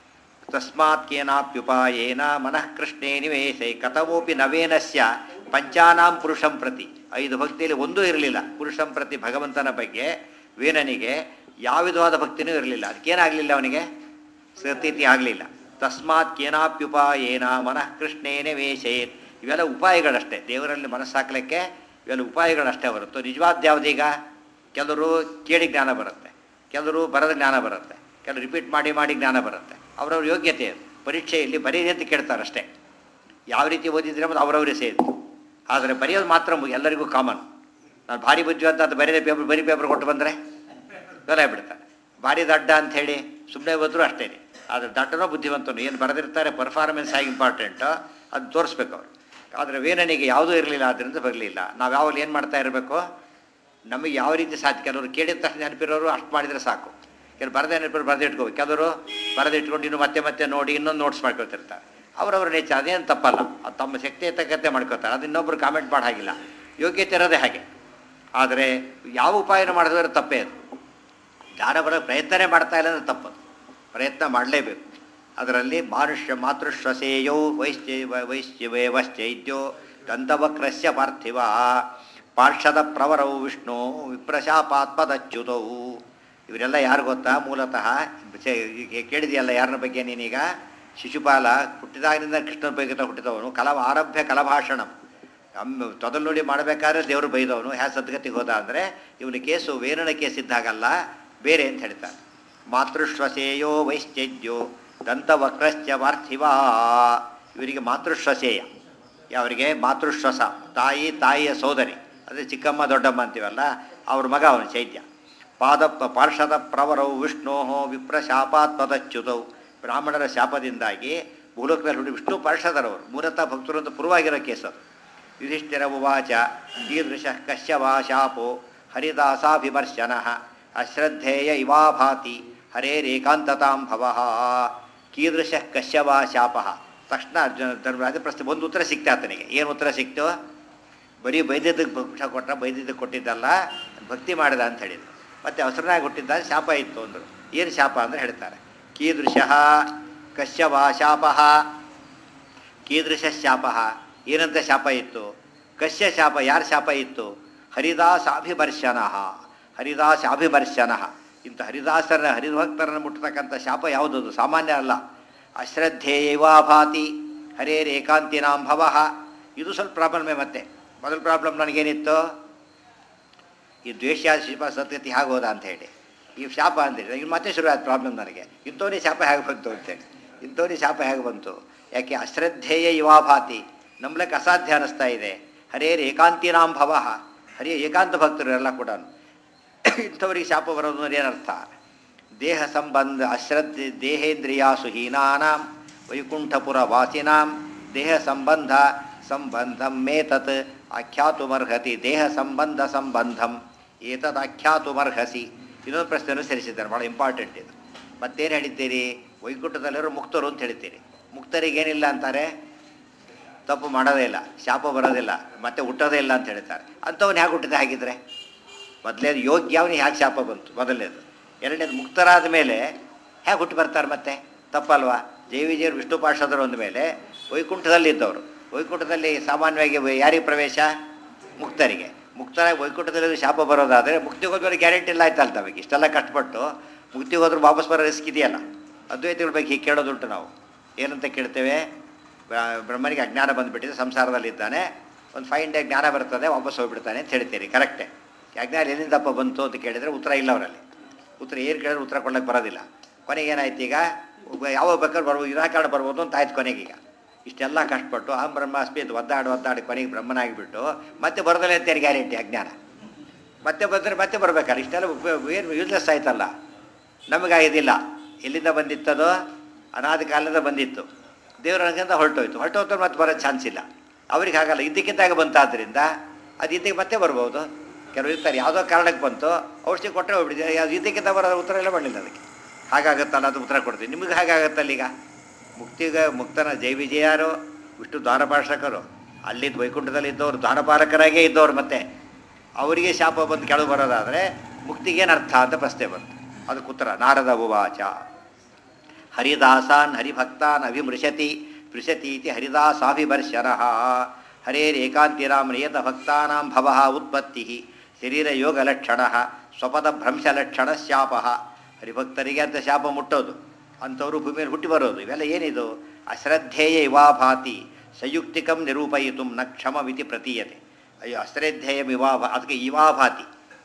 [SPEAKER 1] ತಸ್ಮಾತ್ ಕೇನಾಪ್ಯುಪಾಯೇನ ಮನಃ ಕೃಷ್ಣೇ ನಿವೇಶೈ ಕಥಮೋಪಿ ನವೇನಸ್ಯ ಪಂಚಾನಾಂ ಪುರುಷಂ ಪ್ರತಿ ಐದು ಭಕ್ತಿಯಲ್ಲಿ ಒಂದೂ ಇರಲಿಲ್ಲ ಪುರುಷಂ ಪ್ರತಿ ಭಗವಂತನ ಬಗ್ಗೆ ವೇನನಿಗೆ ಯಾವ ವಿಧವಾದ ಭಕ್ತಿನೂ ಇರಲಿಲ್ಲ ಅದಕ್ಕೇನಾಗಲಿಲ್ಲ ಅವನಿಗೆ ಸತೀತಿ ಆಗಲಿಲ್ಲ ತಸ್ಮಾತ್ ಕೇನಾಪ್ಯುಪಾಯೇನ ಮನಃ ಕೃಷ್ಣೇ ನಿವೇಶೇತ್ ಇವೆಲ್ಲ ಉಪಾಯಗಳಷ್ಟೇ ದೇವರಲ್ಲಿ ಮನಸ್ಸಾಕ್ಲಿಕ್ಕೆ ಇವೆಲ್ಲ ಉಪಾಯಗಳಷ್ಟೇ ಹೊರತು ನಿಜವಾದ ಯಾವುದೀಗ ಕೆಲವರು ಕೇಳಿ ಜ್ಞಾನ ಬರುತ್ತೆ ಕೆಲವರು ಬರದ ಜ್ಞಾನ ಬರುತ್ತೆ ಕೆಲವರು ರಿಪೀಟ್ ಮಾಡಿ ಮಾಡಿ ಜ್ಞಾನ ಬರುತ್ತೆ ಅವರವ್ರ ಯೋಗ್ಯತೆ ಅದು ಪರೀಕ್ಷೆಯಲ್ಲಿ ಬರೀರಿ ಅಂತ ಕೇಳ್ತಾರಷ್ಟೇ ಯಾವ ರೀತಿ ಓದಿದ್ರೆ ಮತ್ತು ಅವರವರೇ ಸೇರಿ ಆದರೆ ಬರೆಯೋದು ಮಾತ್ರ ಮು- ಎಲ್ಲರಿಗೂ ಕಾಮನ್ ನಾನು ಭಾರಿ ಬುದ್ಧಿವಂತ ಅಂತ ಬರೀದೇ ಪೇಪರ್ ಬರೀ ಪೇಪರ್ ಕೊಟ್ಟು ಬಂದರೆ ಬೇರೆ ಬಿಡ್ತಾರೆ ಭಾರಿ ದಡ್ಡ ಅಂತ ಹೇಳಿ ಸುಮ್ಮನೆ ಬಂದರೂ ಅಷ್ಟೇ ಆದರೆ ದಡ್ಡನೋ ಬುದ್ಧಿವಂತನು ಏನು ಬರೆದಿರ್ತಾರೆ ಪರ್ಫಾರ್ಮೆನ್ಸ್ ಆಗಿ ಇಂಪಾರ್ಟೆಂಟು ಅದು ತೋರಿಸ್ಬೇಕು ಅವರು ಆದರೆ ವೇನನಿಗೆ ಯಾವುದೂ ಇರಲಿಲ್ಲ ಆದ್ದರಿಂದ ಬರಲಿಲ್ಲ ನಾವು ಯಾವಾಗ ಏನು ಮಾಡ್ತಾ ಇರಬೇಕು ನಮಗೆ ಯಾವ ರೀತಿ ಸಾಧ್ಯ ಕೆಲವರು ಕೇಳಿದ ತಕ್ಷಣ ನೆನಪಿರೋರು ಅಷ್ಟು ಮಾಡಿದರೆ ಸಾಕು ಕೆಲವು ಬರದೇ ನೆನಪಿರೋ ಬರೆದು ಇಟ್ಕೋಬೇಕು ಕೆಲವರು ಬರೆದಿಟ್ಕೊಂಡು ಇನ್ನು ಮತ್ತೆ ಮತ್ತೆ ನೋಡಿ ಇನ್ನೊಂದು ನೋಟ್ಸ್ ಮಾಡ್ಕೊತಿರ್ತಾರೆ ಅವರವ್ರ ನೇಚರ್ ಅದೇನು ತಪ್ಪಲ್ಲ ಅದು ತಮ್ಮ ಶಕ್ತಿ ತಕ್ಕಂತೆ ಮಾಡ್ಕೋತಾರೆ ಅದು ಇನ್ನೊಬ್ರು ಕಾಮೆಂಟ್ ಮಾಡೋ ಹಾಗಿಲ್ಲ ಯೋಗ್ಯತೆ ಇರೋದೇ ಹಾಗೆ ಆದರೆ ಯಾವ ಉಪಾಯನ ಮಾಡಿದ್ರೆ ತಪ್ಪೇ ಅದು ಜ್ಞಾನ ಬರೋ ಪ್ರಯತ್ನನೇ ಮಾಡ್ತಾ ಇಲ್ಲ ಅಂದ್ರೆ ತಪ್ಪದು ಪ್ರಯತ್ನ ಮಾಡಲೇಬೇಕು ಅದರಲ್ಲಿ ಮಾನುಷ್ಯ ಮಾತೃಶ್ವಸೇಯೋ ವೈಶ್ಚ ವೈಶ್ಯವೇ ವಶ್ಚೈದ್ಯೋ ದಂತವಕ್ರಸ್ಯ ಪಾರ್ಥಿವ ಪಾರ್ಷದ ಪ್ರವರವು ವಿಷ್ಣು ವಿಪ್ರಶಾಪಾತ್ಮದಚ್ಯುತವು ಇವರೆಲ್ಲ ಯಾರು ಗೊತ್ತಾ ಮೂಲತಃ ಚೆ- ಈಗ ಕೇಳಿದೆಯಲ್ಲ ಯಾರನ್ನ ಬಗ್ಗೆ ನೀನೀಗ ಶಿಶುಪಾಲ ಹುಟ್ಟಿದಾಗಿನಿಂದ ಕೃಷ್ಣನ ಬಗ್ಗೆ ಹುಟ್ಟಿದವನು ಕಲವ ಆರಭ್ಯ ಕಲಭಾಷಣಂ ಅಮ್ಮ ತೊದಲು ನುಡಿ ಮಾಡಬೇಕಾದ್ರೆ ದೇವರು ಬೈದವನು ಹ್ಯಾ ಸದ್ಗತಿಗೆ ಹೋದ ಅಂದರೆ ಇವನ ಕೇಸು ವೇರಣ ಕೇಸ್ ಇದ್ದಾಗಲ್ಲ ಬೇರೆ ಅಂತ ಹೇಳ್ತಾರೆ ಮಾತೃಶ್ವಸೇಯೋ ವೈಶ್ಚೈದ್ಯೋ ದಂತವಕ್ರಶ್ಚ ಪಾರ್ಥಿವಾ ಇವರಿಗೆ ಮಾತೃಶ್ವಸೇಯ ಅವರಿಗೆ ಮಾತೃಶ್ವಸ ತಾಯಿ ತಾಯಿಯ ಸೋದರಿ ಅದೇ ಚಿಕ್ಕಮ್ಮ ದೊಡ್ಡಮ್ಮ ಅಂತೀವಲ್ಲ ಅವ್ರ ಮಗ ಅವನು ಚೈತ್ಯ ಪಾದ ಪಾರ್ಷದ ಪ್ರವರವು ವಿಷ್ಣೋ ವಿಪ್ರಶಾಪಾತ್ಮದಚ್ಯುತವು ಬ್ರಾಹ್ಮಣರ ಶಾಪದಿಂದಾಗಿ ಭೂಲೋಕದಲ್ಲಿ ಹುಟ್ಟಿ ವಿಷ್ಣು ಪಾರ್ಷದರವರು ಮೂಲತಃ ಭಕ್ತರು ಅಂತ ಪೂರ್ವಾಗಿರೋ ಕೇಸದು ಯುಧಿಷ್ಠಿರ ಉವಾಚ ಕೀದೃಶ ಕಶ್ಯವಾ ಶಾಪೋ ಹರಿದಾಸಾಭಿಮರ್ಶನ ಅಶ್ರದ್ಧೇಯ ಇವಾಭಾತಿ ಹರೇರೇಕಾಂತತಾಂ ಭವ ಕೀದೃಶ ಕಶ್ಯವಾ ಶಾಪ ತಕ್ಷಣ ಅರ್ಜುನ ಧರ್ಮರಾಜ ಪ್ರಶ್ನೆ ಒಂದು ಉತ್ತರ ಸಿಕ್ತ ಆತನಿಗೆ ಏನು ಉತ್ತರ ಸಿಕ್ತು ಬರೀ ಬೈದ್ಯದಕ್ಕೆ ಭಿಕ್ಷ ಕೊಟ್ಟ ಬೈದ್ಯದಕ್ಕೆ ಕೊಟ್ಟಿದ್ದಲ್ಲ ಭಕ್ತಿ ಮಾಡಿದ ಅಂತ ಹೇಳಿದ್ರು ಮತ್ತು ಅವಸರನಾಗಿ ಹುಟ್ಟಿದ್ದ ಶಾಪ ಇತ್ತು ಅಂದರು ಏನು ಶಾಪ ಅಂದರೆ ಹೇಳ್ತಾರೆ ಕೀದೃಶ ಕಶ್ಯವಾ ಶಾಪ ಕೀದೃಶ ಶಾಪ ಏನಂತ ಶಾಪ ಇತ್ತು ಕಶ್ಯ ಶಾಪ ಯಾರ ಶಾಪ ಇತ್ತು ಹರಿದಾಸಾಭಿಮರ್ಶನ ಹರಿದಾಸಾಭಿಮರ್ಶನ ಇಂಥ ಹರಿದಾಸರ ಹರಿಭಕ್ತರನ್ನು ಮುಟ್ಟತಕ್ಕಂಥ ಶಾಪ ಯಾವುದದು ಸಾಮಾನ್ಯ ಅಲ್ಲ ಅಶ್ರದ್ಧೇಯವಾಭಾತಿ ಹರೇರ್ ಏಕಾಂತಿನಾಂ ಭವ ಇದು ಸ್ವಲ್ಪ ಪ್ರಾಬ್ಲಮೇ ಮತ್ತೆ ಮೊದಲ ಪ್ರಾಬ್ಲಮ್ ನನಗೇನಿತ್ತು ಈ ದ್ವೇಷ ಶಿಲ್ಪ ಸದ್ಗತಿ ಹೇಗೆ ಹೋದ ಅಂತ ಹೇಳಿ ಈ ಶಾಪ ಅಂತೇಳಿ ಈಗ ಮತ್ತೆ ಶುರುವಾದ ಪ್ರಾಬ್ಲಮ್ ನನಗೆ ಇಂಥವನಿಗೆ ಶಾಪ ಹೇಗೆ ಬಂತು ಅಂತೇಳಿ ಇಂಥವನಿಗೆ ಶಾಪ ಹೇಗೆ ಬಂತು ಯಾಕೆ ಅಶ್ರದ್ಧೇಯ ಇವಾಭಾತಿ ನಂಬಲಕ್ಕೆ ಅಸಾಧ್ಯ ಅನ್ನಿಸ್ತಾ ಇದೆ ಹರೇರ್ ಏಕಾಂತಿನಾಂ ಭವ ಹರಿಯ ಏಕಾಂತ ಭಕ್ತರು ಎಲ್ಲ ಕೂಡ ಇಂಥವರಿಗೆ ಶಾಪ ಬರೋದು ಅಂದ್ರೆ ಏನರ್ಥ ದೇಹ ಸಂಬಂಧ ಅಶ್ರದ್ಧೆ ದೇಹೇಂದ್ರಿಯಾಸು ಹೀನಾನಾಂ ವೈಕುಂಠಪುರ ವಾಸಿನಾಂ ದೇಹ ಸಂಬಂಧ ಸಂಬಂಧಂ ಮೇತತ್ ಆಖ್ಯಾತುಮರ್ಹತಿ ದೇಹ ಸಂಬಂಧ ಸಂಬಂಧಂ ಏತದ್ ಆಖ್ಯಾತುಮರ್ಹಸಿ ಇನ್ನೊಂದು ಪ್ರಶ್ನೆಯನ್ನು ಸೇರಿಸಿದ್ದಾರೆ ಭಾಳ ಇಂಪಾರ್ಟೆಂಟ್ ಇದು ಮತ್ತೇನು ಹೇಳಿದ್ದೀರಿ ವೈಕುಂಠದಲ್ಲಿರೋ ಮುಕ್ತರು ಅಂತ ಹೇಳ್ತೀರಿ ಮುಕ್ತರಿಗೆ ಏನಿಲ್ಲ ಅಂತಾರೆ ತಪ್ಪು ಮಾಡೋದೇ ಇಲ್ಲ ಶಾಪ ಬರೋದಿಲ್ಲ ಮತ್ತೆ ಹುಟ್ಟೋದೇ ಇಲ್ಲ ಅಂತ ಹೇಳ್ತಾರೆ ಅಂಥವ್ನು ಹೇಗೆ ಹುಟ್ಟಿದೆ ಹಾಗಿದ್ರೆ ಮೊದಲೇದು ಯೋಗ್ಯ ಅವನಿಗೆ ಹೇಗೆ ಶಾಪ ಬಂತು ಮೊದಲನೇದು ಎರಡನೇದು ಮುಕ್ತರಾದ ಮೇಲೆ ಹೇಗೆ ಹುಟ್ಟು ಬರ್ತಾರೆ ಮತ್ತೆ ತಪ್ಪಲ್ವಾ ಜೈ ವಿಜಯರು ವಿಷ್ಣು ಪಾರ್ಷದರು ಅಂದ ಮೇಲೆ ವೈಕುಂಠದಲ್ಲಿ ಇದ್ದವರು ವೈಕುಂಠದಲ್ಲಿ ಸಾಮಾನ್ಯವಾಗಿ ವ- ಯಾರಿಗೆ ಪ್ರವೇಶ ಮುಕ್ತರಿಗೆ ಮುಕ್ತರಾಗಿ ವೈಕುಂಠದಲ್ಲಿ ಶಾಪ ಬರೋದಾದರೆ ಮುಕ್ತಿಗೆ ಹೋದ್ಮೇಲೆ ಗ್ಯಾರಂಟಿ ಇಲ್ಲ ಆಯ್ತಲ್ಲ ನಮಗೆ ಇಷ್ಟೆಲ್ಲ ಕಷ್ಟಪಟ್ಟು ಮುಕ್ತಿಗೆ ಹೋದ್ರೆ ವಾಪಸ್ ಬರೋ ರಿಸ್ಕ್ ಇದೆಯಲ್ಲ ಅದ್ವೈತಗಳ ಬಗ್ಗೆ ಹೀಗೆ ಕೇಳೋದುಂಟು ನಾವು ಏನಂತ ಕೇಳ್ತೇವೆ ಬ್ರ- ಬ್ರಹ್ಮನಿಗೆ ಅಜ್ಞಾನ ಬಂದುಬಿಟ್ಟಿದೆ ಸಂಸಾರದಲ್ಲಿದ್ದಾನೆ ಒಂದು ಫೈನ್ ಡೇ ಜ್ಞಾನ ಬರ್ತದೆ ವಾಪಸ್ ಹೋಗ್ಬಿಡ್ತಾನೆ ಅಂತ ಹೇಳ್ತೀರಿ ಕರೆಕ್ಟೇ ಅಜ್ಞಾನ ಎಲ್ಲಿಂದಪ್ಪ ಬಂತು ಅಂತ ಕೇಳಿದರೆ ಉತ್ತರ ಇಲ್ಲ ಅವರಲ್ಲಿ ಉತ್ತರ ಏನು ಕೇಳಿದ್ರೆ ಉತ್ತರ ಕೊಡೋಕ್ಕೆ ಬರೋದಿಲ್ಲ ಕೊನೆಗೆ ಏನಾಯ್ತು ಈಗ ಒಬ್ಬ ಯಾವಾಗ ಬೇಕಾದ್ರೆ ಬರ್ಬೋದು ಇರಾಕಾರಣ ಬರ್ಬೋದು ಅಂತ ಆಯ್ತು ಕೊನೆಗೆ ಈಗ ಇಷ್ಟೆಲ್ಲ ಕಷ್ಟಪಟ್ಟು ಆ ಬ್ರಹ್ಮಾಸ್ಮಿ ಅಂತ ಒದ್ದಾಡಿ ಒದ್ದಾಡಿ ಕೊನೆಗೆ ಬ್ರಹ್ಮನಾಗಿಬಿಟ್ಟು ಮತ್ತೆ ಬರೋದಲ್ಲ ಅಂತೇಳಿ ಗ್ಯಾರಂಟಿ ಅಜ್ಞಾನ ಮತ್ತೆ ಬಂದರೆ ಮತ್ತೆ ಬರ್ಬೇಕಾರೆ ಇಷ್ಟೆಲ್ಲ ಏನು ಯೂಸ್ಲೆಸ್ ಆಯ್ತಲ್ಲ ನಮಗಾಗಿದ್ದಿಲ್ಲ ಎಲ್ಲಿಂದ ಬಂದಿತ್ತದೋ ಅನಾದಿ ಕಾಲದಿಂದ ಬಂದಿತ್ತು ದೇವರ ಹಂಗಂತ ಹೊರಟೋಯ್ತು ಹೊರಟೋದ್ರೆ ಮತ್ತೆ ಬರೋ ಚಾನ್ಸ್ ಇಲ್ಲ ಅವ್ರಿಗೆ ಹಾಗಲ್ಲ ಇದ್ದಕ್ಕಿದ್ದಾಗ ಬಂತಾದ್ದರಿಂದ ಅದು ಇದ್ದಕ್ಕೆ ಮತ್ತೆ ಬರ್ಬೋದು ಕೆಲವರು ಇರ್ತಾರೆ ಯಾವುದೋ ಕಾರಣಕ್ಕೆ ಬಂತು ಔಷಧಿ ಕೊಟ್ಟರೆ ಹೋಗ್ಬಿಟ್ಟಿದೆ ಅದು ಇದ್ದಕ್ಕಿದ್ದ ಬರೋ ಉತ್ತರ ಎಲ್ಲ ಮಾಡಲಿಲ್ಲ ಅದಕ್ಕೆ ಹಾಗಾಗತ್ತಲ್ಲ ಅದು ಉತ್ತರ ಕೊಡ್ತೀವಿ ನಿಮಗೆ ಹಾಗಾಗತ್ತಲ್ಲ ಈಗ ಮುಕ್ತಿಗ ಮುಕ್ತನ ಜೈ ವಿಜಯಾರು ವಿಷ್ಣು ದ್ವಾರಪಾಲಕರು ಅಲ್ಲಿದ್ದು ವೈಕುಂಠದಲ್ಲಿ ಇದ್ದವರು ದ್ವಾರಪಾಲಕರಾಗೇ ಇದ್ದವ್ರು ಮತ್ತೆ ಅವರಿಗೆ ಶಾಪ ಬಂದು ಕೆಳಗೆ ಬರೋದಾದರೆ ಮುಕ್ತಿಗೇನು ಅರ್ಥ ಅಂತ ಪ್ರಶ್ನೆ ಬಂತು ಅದಕ್ಕೆ ಉತ್ತರ ನಾರದ ಉವಾಚ ಹರಿದಾಸಾನ್ ಹರಿಭಕ್ತಾನ್ ಅಭಿಮೃಶತಿ ಪೃಶತೀತಿ ಹರಿದಾಸಾಭಿಭರ್ಶನ ಹರೇರೇಕಾಂತಿರಾಮ್ ನಿಯತ ಭಕ್ತಾನಾಂ ಭವ ಉತ್ಪತ್ತಿ ಶರೀರಯೋಗಲಕ್ಷಣ ಸ್ವಪದ ಭ್ರಂಶಲಕ್ಷಣ ಶಾಪ ಹರಿಭಕ್ತರಿಗೆ ಅಂತ ಶಾಪ ಮುಟ್ಟೋದು ಅಂಥವರು ಭೂಮಿಯಲ್ಲಿ ಹುಟ್ಟಿ ಬರೋದು ಇವೆಲ್ಲ ಏನಿದು ಅಶ್ರದ್ಧೇಯ ಇವಾಭಾತಿ ಸಂಯುಕ್ತಿಕಂ ನಿರೂಪಯಿತು ನ ಕ್ಷಮವಿತಿ ಪ್ರತೀಯತೆ ಅಯ್ಯೋ ಅಶ್ರದ್ಧೇಯಂ ಇವಾಭ ಅದಕ್ಕೆ ಇವಾಭಾತಿ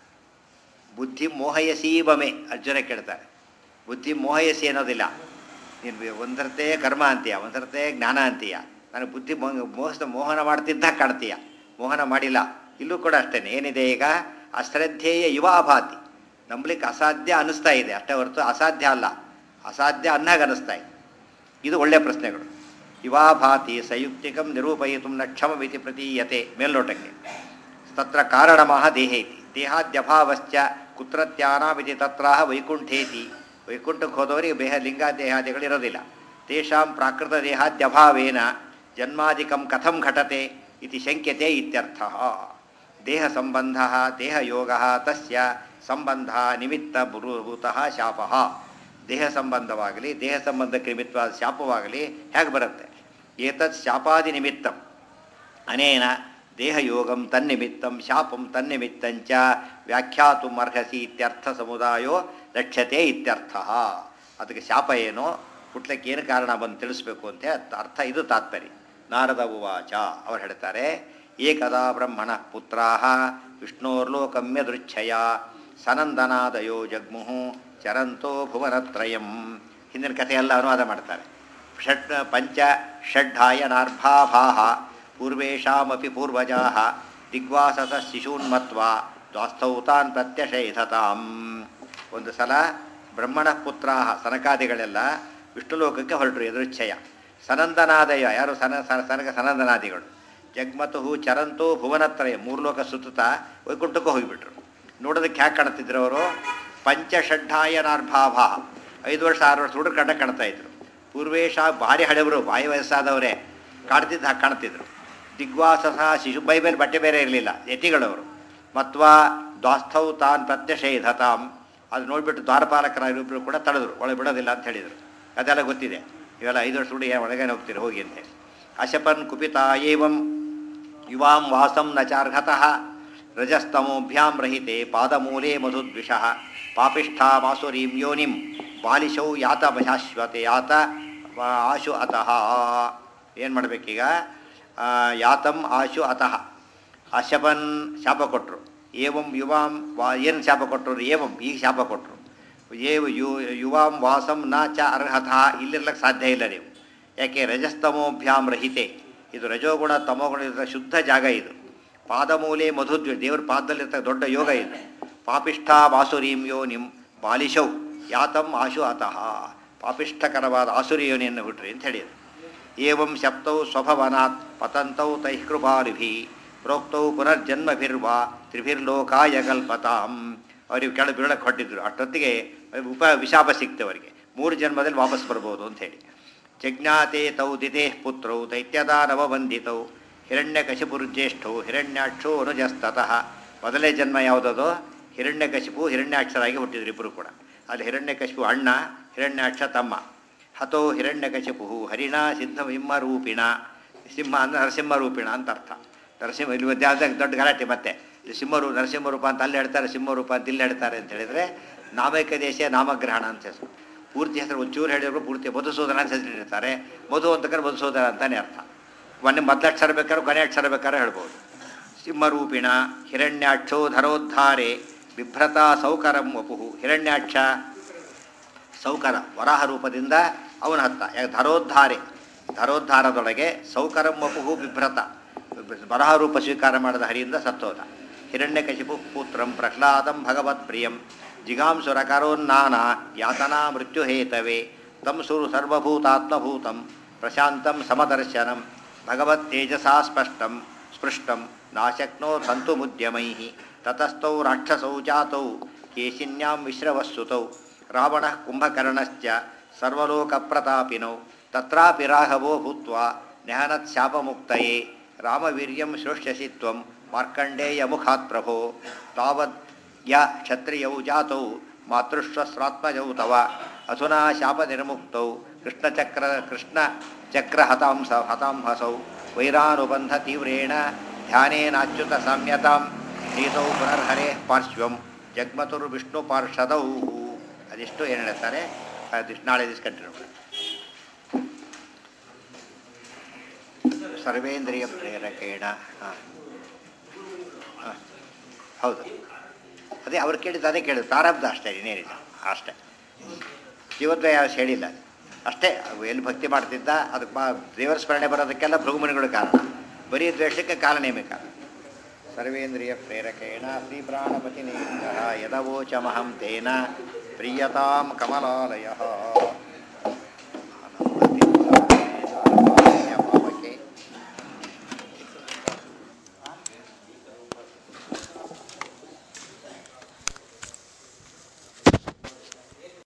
[SPEAKER 1] ಬುದ್ಧಿ ಮೋಹಯಸೀಬಮೆ ಅರ್ಜುನ ಕೇಳ್ತಾರೆ ಬುದ್ಧಿ ಮೋಹಯಸಿ ಅನ್ನೋದಿಲ್ಲ ನೀನು ಒಂದರತೆ ಕರ್ಮ ಅಂತೀಯ ಒಂದರತೆ ಜ್ಞಾನ ಅಂತೀಯ ನಾನು ಬುದ್ಧಿ ಮೋಹ ಮೋಸ ಮೋಹನ ಮಾಡ್ತಿದ್ದ ಕಾಣ್ತೀಯ ಮೋಹನ ಮಾಡಿಲ್ಲ ಇಲ್ಲೂ ಕೂಡ ಅಷ್ಟೇ ಏನಿದೆ ಈಗ ಅಶ್ರದ್ಧೇಯ ಯುವಾಭಾತಿ ನಂಬಲಿಕ್ಕೆ ಅಸಾಧ್ಯ ಅನ್ನಿಸ್ತಾ ಇದೆ ಅಷ್ಟೇ ಹೊರತು ಅಸಾಧ್ಯ ಅಲ್ಲ ಅಸಾಧ್ಯ ಅನ್ನಾಗ ಅನ್ನಿಸ್ತಾ ಇದೆ ಇದು ಒಳ್ಳೆಯ ಪ್ರಶ್ನೆಗಳು ಯುವಾಭಾತಿ ಸಂಯುಕ್ತಿಕಂ ನಿರೂಪಯಿತು ನ ಕ್ಷಮವಿತಿ ಪ್ರತೀಯತೆ ಮೇಲ್ನೋಟಕ್ಕೆ ತತ್ರ ಕಾರಣಮಃ ದೇಹೇ ಇತಿ ದೇಹಾದ್ಯಭಾವಶ್ಚ ಕುತ್ರತ್ಯಾನಾಮಿತಿ ತತ್ರಾಹ ವೈಕುಂಠೇತಿ ವೈಕುಂಠಕ್ಕೆ ಹೋದವರಿಗೆ ದೇಹ ಲಿಂಗ ದೇಹಾದಿಗಳಿರೋದಿಲ್ಲ ತೇಷಾಂ ಪ್ರಾಕೃತ ದೇಹಾದ್ಯಭಾವೇನ ಜನ್ಮಾದಿಕಂ ಕಥಂ ಘಟತೆ ಇತಿ ಶಂಕ್ಯತೆ ಇತ್ಯರ್ಥ ದೇಹ ಸಂಬಂಧ ದೇಹಯೋಗ ತಸ್ಯ ಸಂಬಂಧ ನಿಮಿತ್ತ ಭೂತಃ ಶಾಪಃ ದೇಹ ಸಂಬಂಧವಾಗಲಿ ದೇಹ ಸಂಬಂಧಕ್ಕೆ ನಿಮಿತ್ತವಾದ ಶಾಪವಾಗಲಿ ಹೇಗೆ ಬರುತ್ತೆ ಏತತ್ ಶಾಪಾದಿ ನಿಮಿತ್ತಂ ಅನೇನ ದೇಹಯೋಗಂ ತನ್ನಿಮಿತ್ತಂ ಶಾಪಂ ತನ್ನಿಮಿತ್ತಂಚ ವ್ಯಾಖ್ಯಾತು ಅರ್ಹಸಿ ಇತ್ಯರ್ಥ ಸಮುದಾಯೋ ಲಕ್ಷ್ಯತೆ ಇತ್ಯರ್ಥ ಅದಕ್ಕೆ ಶಾಪ ಏನು ಹುಟ್ಲಕ್ಕೆ ಏನು ಕಾರಣ ಬಂದು ತಿಳಿಸ್ಬೇಕು ಅಂತ ಅರ್ಥ ಇದು ತಾತ್ಪರ್ಯ ನಾರದ ಉವಾಚ ಅವ್ರು ಹೇಳ್ತಾರೆ ಏಕದಾ ಬ್ರಹ್ಮಣ ಪುತ್ರಾ ವಿಷ್ಣೋರ್ಲೋಕಮ್ಯ ದೃಚ್ಛಯ ಸನಂದನಾದಯೋ ಜಗ್ಮುಹು ಚರಂತೋ ಭುವನತ್ರಯಂ ಹಿಂದಿನ ಕಥೆಯೆಲ್ಲ ಅನುವಾದ ಮಾಡ್ತಾರೆ ಷಟ್ ಪಂಚ ಷಡ್ಢಾಯನಾರ್ಭಾಭಾಹ ಪೂರ್ವೇಶಾಮಪಿ ಪೂರ್ವಜಾ ದಿಗ್ವಾಸಸ ಶಿಶೂನ್ಮತ್ವ ದ್ವಾಸ್ಥೌ ತಾನ್ ಪ್ರತ್ಯಷೈಧತಾಂ ಒಂದು ಸಲ ಬ್ರಹ್ಮಣ ಪುತ್ರ ಸನಕಾದಿಗಳೆಲ್ಲ ವಿಷ್ಣುಲೋಕಕ್ಕೆ ಹೊರಟರು ಎದುರುಚ್ಛಯ ಸನಂದನಾದಯ ಯಾರು ಸನ ಸನ- ಸನಕ ಸನಂದನಾದಿಗಳು ಜಗ್ಮತು ಚರಂತು ಭುವನತ್ರಯ ಮೂರು ಲೋಕ ಸುತ್ತುತ್ತಾ ವೈಕುಂಠಕ್ಕೆ ಹೋಗಿಬಿಟ್ರು ನೋಡೋದಕ್ಕೆ ಹ್ಯಾಕೆ ಕಾಣ್ತಿದ್ರು ಅವರು ಪಂಚಷಡ್ಢಾಯನಾರ್ಭಾಭ ಐದು ವರ್ಷ ಆರು ವರ್ಷ ಹುಡುಗ ಕಂಡ ಕಾಣ್ತಾ ಇದ್ರು ಪೂರ್ವೇಶ ಭಾರಿ ಹಳೆವರು ಬಾಯಿ ವಯಸ್ಸಾದವರೇ ಕಾಣ್ತಿದ್ದು ಹಾಗೆ ಕಾಣ್ತಿದ್ರು ದಿಗ್ವಾಸಸ ಶಿಶು ಬೈ ಮೇಲೆ ಬಟ್ಟೆ ಬೇರೆ ಇರಲಿಲ್ಲ ಯತಿಗಳವರು ಮತ್ವ ದ್ವಾಸ್ಥೌ ತಾನ್ ಪ್ರತ್ಯಷೈಧತಾಂ ಅದು ನೋಡಿಬಿಟ್ಟು ದ್ವಾರಪಾಲಕರ ಇಬ್ಬರು ಕೂಡ ತಡೆದ್ರು ಒಳಗೆ ಬಿಡೋದಿಲ್ಲ ಅಂತ ಹೇಳಿದರು ಅದೆಲ್ಲ ಗೊತ್ತಿದೆ ಇವೆಲ್ಲ ಐದು ವರ್ಷ ಹುಡುಗಿ ಒಳಗೇನೆ ಹೋಗ್ತೀರಿ ಹೋಗಿ ಅಂತ ಹೇಳಿ ಅಶಪನ್ ಕುಪಿತ ಏವಂ ಯುವಾಂ ವಾಸಂ ನ ಚಾರ್ಹತಃ ರಜಸ್ತಮೋಭ್ಯಾಂ ರಹಿತೆ ಪಾದಮೂಲೆ ಮಧುದ್ವಿಷಃ ಪಾಪಿಷ್ಠಾಮಾಸುರೀಂ ಯೋನಿಂ ಬಾಲಿಶೌ ಯಾತ ಶಾಶ್ವತೆ ಯಾತ ವ- ಆಶು ಅತಃ ಏನು ಮಾಡಬೇಕೀಗ ಆ, ಯಾತಂ ಆಶು ಅತಃ ಅಶಪನ್ ಶಾಪ ಕೊಟ್ಟರು ಏವಂ ಯುವಾಂ ವಾ ಏನು ಶಾಪ ಕೊಟ್ಟರು ಏವಂ ಈಗ ಶಾಪ ಕೊಟ್ಟರು ಏವ ಯು ಯುವಾಂ ವಾಸಂ ನ ಚ ಅರ್ಹತಃ ಇಲ್ಲಿರ್ಲಕ್ಕೆ ಸಾಧ್ಯ ಇಲ್ಲ ನೀವು ಯಾಕೆ ರಜಸ್ತಮೋಭ್ಯಾಂ ರಹಿತೆ ಇದು ರಜೋಗುಣ ತಮೋಗುಣ ಇರೋ ಶುದ್ಧ ಜಾಗ ಇದು ಪಾದಮೂಲೆ ಮಧುದ್ವಿ ದೇವ್ರ ಪಾದದಲ್ಲಿರ್ತಕ್ಕ ದೊಡ್ಡ ಯೋಗ ಇದು ಪಾಪಿಷ್ಠ ವಾಸುರೀಂ ಯೋನಿಂ ಬಾಲಿಶೌ ಯಾತಂ ಆಶು ಅತಃ ಪಾಪಿಷ್ಠಕರವಾದ ಆಸುರಿ ಯೋನಿಯನ್ನು ಬಿಟ್ರಿ ಅಂತ ಹೇಳಿದರು ಏವಂ ಶಪ್ತೌ ಸ್ವಭವನಾತ್ ಪತಂತೌ ತೈಃಕೃಪಾರಿಭಿ ಪ್ರೋಕ್ತೌ ಪುನರ್ಜನ್ಮಭಿರ್ವಾ ತ್ರಿಭಿರ್ಲೋಕಾಯ ಕಲ್ಪತಾಂ ಅವರಿಗೆ ಕೆಳ ಬೀಳಕ್ಕೆ ಹೊಟ್ಟಿದ್ರು ಅಷ್ಟೊತ್ತಿಗೆ ಉಪ ವಿಶಾಪ ಸಿಕ್ತು ಅವರಿಗೆ ಮೂರು ಜನ್ಮದಲ್ಲಿ ವಾಪಸ್ ಬರ್ಬೋದು ಅಂತ ಹೇಳಿ ಜಜ್ಞಾತೆ ತೌ ದಿತೇ ಪುತ್ರೌ ದೈತ್ಯದಾನವವಂದಿತೌ ಹಿರಣ್ಯಕಶಿಪುರ್ಜ್ಯೇಷ್ಠೌ ಹಿರಣ್ಯಾಕ್ಷೋ ಅನುಜಸ್ತತಃ ಮೊದಲೇ ಜನ್ಮ ಯಾವುದದು ಹಿರಣ್ಯಕಶಿಪು ಹಿರಣ್ಯಾಕ್ಷರಾಗಿ ಹುಟ್ಟಿದ್ರು ಇಬ್ಬರು ಕೂಡ ಅಲ್ಲಿ ಹಿರಣ್ಯಕಶಿಪು ಅಣ್ಣ ಹಿರಣ್ಯಾಕ್ಷ ತಮ್ಮ ಹತೋ ಹಿರಣ್ಯಕಶಿಪು ಹರಿಣ ಸಿಂಹ ರೂಪಿಣ ಸಿಂಹ ಅಂದರೆ ನರಸಿಂಹರೂಪಿಣ ಅಂತ ಅರ್ಥ ನರಸಿಂಹ ಇಲ್ಲಿ ಮಧ್ಯಾಹ್ನದಾಗ ದೊಡ್ಡ ಗಲಾಟೆ ಮತ್ತೆ ಇಲ್ಲಿ ಸಿಂಹರು ನರಸಿಂಹರೂಪ ಅಂತ ಅಲ್ಲಿ ಹೇಳ್ತಾರೆ ಸಿಂಹರೂಪ ಅಂತ ಇಲ್ಲಿ ಹೇಳ್ತಾರೆ ಅಂತ ಹೇಳಿದರೆ ನಾಮೈಕ ದೇಶ ನಾಮಗ್ರಹಣ ಅಂತ ಹೆಸರು ಪೂರ್ತಿ ಹೆಸರು ಒಂಚೂರು ಹೇಳಿದ್ರು ಪೂರ್ತಿ ಮಧುಸೂದನ ಅಂತ ಹೆಸರಿರ್ತಾರೆ ಮಧು ಅಂತಕರೆ ಮಧುಸೂದನ ಅಂತಾನೆ ಅರ್ಥ ಮೊನ್ನೆ ಮೊದಲ ಅಕ್ಷರ ಬೇಕಾದ್ರೆ ಕೊನೆ ಅಕ್ಷರ ಬೇಕಾದ್ರೆ ಹೇಳ್ಬೋದು ಸಿಂಹರೂಪಿಣ ಹಿರಣ್ಯಾಕ್ಷೋ ಧರೋದ್ಧಾರೆ ಬಿಭ್ರತಾ ಸೌಕರಂ ವಪುಹು ಹಿರಣ್ಯಾಕ್ಷ ಸೌಕರ ವರಾಹ ರೂಪದಿಂದ ಅವನ ಹತ್ತ ಯಾಕೆ ಧರೋದ್ಧಾರೆ ಧರೋದ್ಧಾರದೊಳಗೆ ಸೌಕರಂ ವಪುಹು ಬಿಭ್ರತ ವರಾಹ ರೂಪ ಸ್ವೀಕಾರ ಮಾಡಿದ ಹರಿಯಿಂದ ಸತ್ತೋದ ಹಿರಣ್ಯಕಶಿಪು ಪುತ್ರಂ ಪ್ರಹ್ಲಾದಂ ಭಗವತ್ ಪ್ರಿಯಂ ಜಿಗಾಂಸುರಕರೋನ್ನಾನ ಯಾತನಾ ಮೃತ್ಯುಹೇತವೇ ತಂ ಸುರು ಸರ್ವಭೂತಾತ್ಮಭೂತಂ ಪ್ರಶಾಂತಂ ಸಮದರ್ಶನಂ ಭಗವತ್ ತೇಜಸಾ ಸ್ಪಷ್ಟಂ ಸ್ಪೃಷ್ಟಂ ನಾಶಕ್ನೋ ತಂತುಮುದ್ಯಮೈ ತತಸ್ಥೌ ರಾಕ್ಷಸೌ ಜಾತೌ ಕೇಶಿನ್ಯಾಂ ವಿಶ್ರವಸ್ಸುತೌ ರಾವಣ ಕುಂಭಕರ್ಣಶ್ಚ ಸರ್ವಲೋಕಪ್ರತಾಪಿನೌ ತತ್ರಾಪಿ ರಾಘವೋ ಭೂತ್ವಾ ನ್ಯಹನತ್ ಶಾಪಮುಕ್ತಯೇ ರಾಮವೀರ್ಯಂ ಶೃಷ್ಯಸಿ ತ್ವಂ ಮಾರ್ಕಂಡೇಯ ಮುಖಾತ್ ಪ್ರಭೋ ತಾವದ್ ಯ ಕ್ಷತ್ರಿಯೌ ಜಾತೌ ಮಾತೃಶ್ವಸ್ರಾತ್ಮಜೌ ತವ ಅಧುನಾ ಶಾಪನಿರ್ಮುಕ್ತೌ ಕೃಷ್ಣಚಕ್ರ ಕೃಷ್ಣ ಚಕ್ರ ಹತಾಂಸ ಹತಾಂಹಸೌ ವೈರಾನುಬಂಧ ತೀವ್ರೇಣ ಧ್ಯಾನೇನಾಚ್ಯುತ ಸಾಮ್ಯತಾಂ ನೀತೌ ಪುನರ್ಹರೇ ಪಾರ್ಶ್ವಂ ಜಗ್ಮತುರ್ ವಿಷ್ಣು ಪಾರ್ಷದೌ ಅದಿಷ್ಟು ಏನು ಹೇಳ್ತಾರೆ ಅದಿಷ್ಟು ನಾಳೆ ದಿಸ್ ಕಂಟಿನ್ಯೂ ಸರ್ವೇಂದ್ರಿಯ ಪ್ರೇರಕೇಣ ಹಾಂ ಹಾಂ ಹೌದು ಅದೇ ಅವ್ರು ಕೇಳಿದ್ದು ಅದೇ ಕೇಳಿದ್ರು ಪ್ರಾರಬ್ಧ ಅಷ್ಟೇ ಇನ್ನೇನಿಲ್ಲ ಅಷ್ಟೇ ಜೀವದ್ವಯ ಹೇಳಿಲ್ಲ ಅದು. ಅಷ್ಟೇ ಅವು ಎಲ್ಲಿ ಭಕ್ತಿ ಮಾಡ್ತಿದ್ದ ಅದಕ್ಕೆ ಬಾ ದೇವರ ಸ್ಮರಣೆ ಬರೋದಕ್ಕೆಲ್ಲ ಭೃಗುಮುನಿಗಳು ಕಾರಣ ಬರೀ ದ್ವೇಷಕ್ಕೆ ಕಾಲನೇಮಿ ಕಾರಣ ಸರ್ವೇಂದ್ರಿಯ ಪ್ರೇರಕೇಣ ಶ್ರೀ ಪ್ರಾಣಪತಿ ಯದವೋಚಮಹಂ ತೇನ ಪ್ರಿಯತಾಂ ಕಮಲಾಲಯ